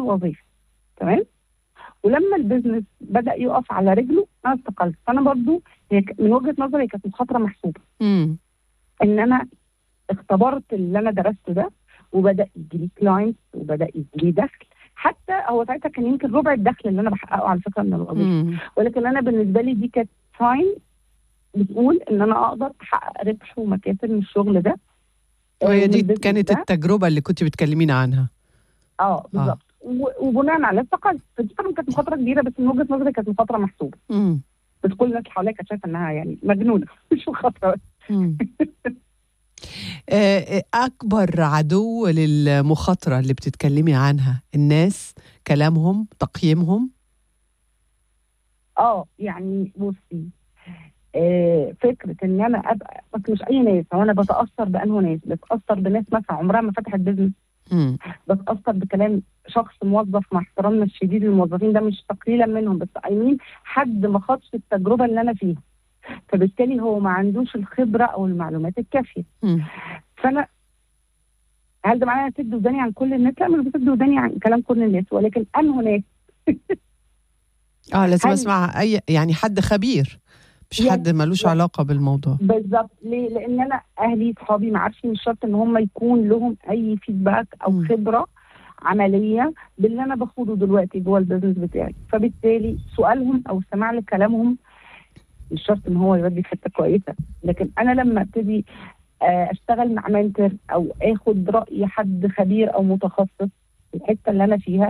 الوظيفي تمام ولما البيزنس بدا يقف على رجله انا استقلت فانا برضو هي ك- من وجهه نظري كانت مخاطره محسوبه مم. ان انا اختبرت اللي انا درسته ده وبدا يجي لي كلاينتس وبدا يجي لي دخل حتى هو ساعتها كان يمكن ربع الدخل اللي انا بحققه على فكره من الوظيفه مم. ولكن انا بالنسبه لي دي كانت ساين بتقول ان انا اقدر احقق ربح ومكاسب من الشغل ده وهي ومن دي البيزنس كانت ده. التجربة اللي كنت بتكلمينا عنها اه بالظبط و- وبناء على استقلت فدي طبعا كانت مخاطره كبيره بس من وجهه نظري كانت مخاطره محسوبه مم. بس كل الناس اللي حواليا كانت شايفه انها يعني مجنونه مش مخاطره بس. مم. آه، أكبر عدو للمخاطرة اللي بتتكلمي عنها الناس كلامهم تقييمهم اه يعني بصي آه فكره ان انا ابقى بس مش اي ناس هو انا بتاثر بانه ناس بتاثر بناس مثلا عمرها ما فتحت بيزنس مم. بتاثر بكلام شخص موظف مع احترامنا الشديد للموظفين ده مش تقليلا منهم بس اي مين حد ما خدش التجربه اللي انا فيها فبالتالي هو ما عندوش الخبره او المعلومات الكافيه مم. فانا هل ده معناه سد وداني عن كل الناس؟ لا مش بسد وداني عن كلام كل الناس ولكن انه ناس اه لازم هل- اسمع اي يعني حد خبير مش يعني- حد ملوش علاقة بالموضوع بالظبط ليه؟ لان انا اهلي صحابي ما عارفين مش شرط ان هم يكون لهم اي فيدباك او مم. خبره عمليه باللي انا باخده دلوقتي جوه البيزنس بتاعي فبالتالي سؤالهم او استماع لكلامهم مش شرط ان هو يودي في حته كويسه لكن انا لما ابتدي آه، اشتغل مع منتور او اخد راي حد خبير او متخصص في الحته اللي انا فيها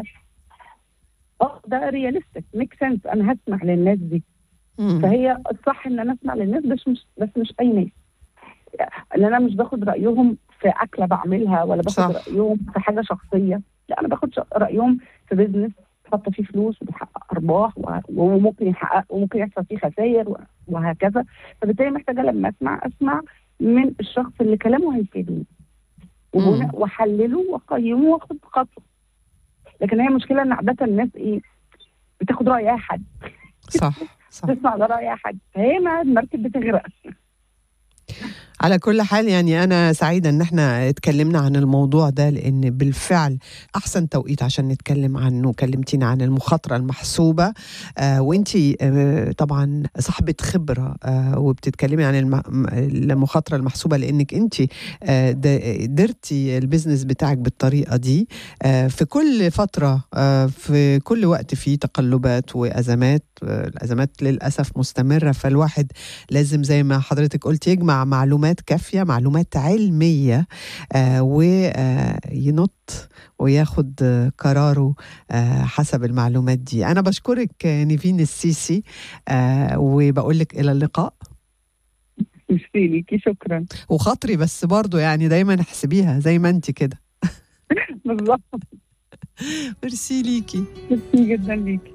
اه ده رياليستيك ميك سنس انا هسمع للناس دي مم. فهي الصح ان انا اسمع للناس بس مش بس مش اي ناس ان انا مش باخد رايهم في اكله بعملها ولا باخد صح. رايهم في حاجه شخصيه لا انا باخد ش- رايهم في بيزنس تحط فيه فلوس وبيحقق ارباح و- وممكن يحقق وممكن يحصل فيه خسائر و- وهكذا فبالتالي محتاجه لما اسمع اسمع من الشخص اللي كلامه هيفيدني وبناء- مم. واحلله واقيمه واخد خطوه لكن هي المشكله ان عاده الناس ايه بتاخد راي اي حد صح صح تسمع لراي اي حد فهي ما المركب بتغرق على كل حال يعني أنا سعيدة إن احنا اتكلمنا عن الموضوع ده لأن بالفعل أحسن توقيت عشان نتكلم عنه كلمتينا عن المخاطرة المحسوبة آه وانتي آه طبعا صاحبة خبرة آه وبتتكلمي عن الم- م- المخاطرة المحسوبة لأنك انتي آه د- درتي البيزنس بتاعك بالطريقة دي آه في كل فترة آه في كل وقت في تقلبات وأزمات آه الأزمات للأسف مستمرة فالواحد لازم زي ما حضرتك قلت يجمع معلومات كافية معلومات علمية آه وينط وياخد آه قراره آه حسب المعلومات دي أنا بشكرك آه، نيفين السيسي آه وبقول لك إلى اللقاء ميرسي ليكي شكرا وخاطري بس برضو يعني دايما احسبيها زي ما انت كده بالظبط ميرسي ليكي ميرسي جدا ليكي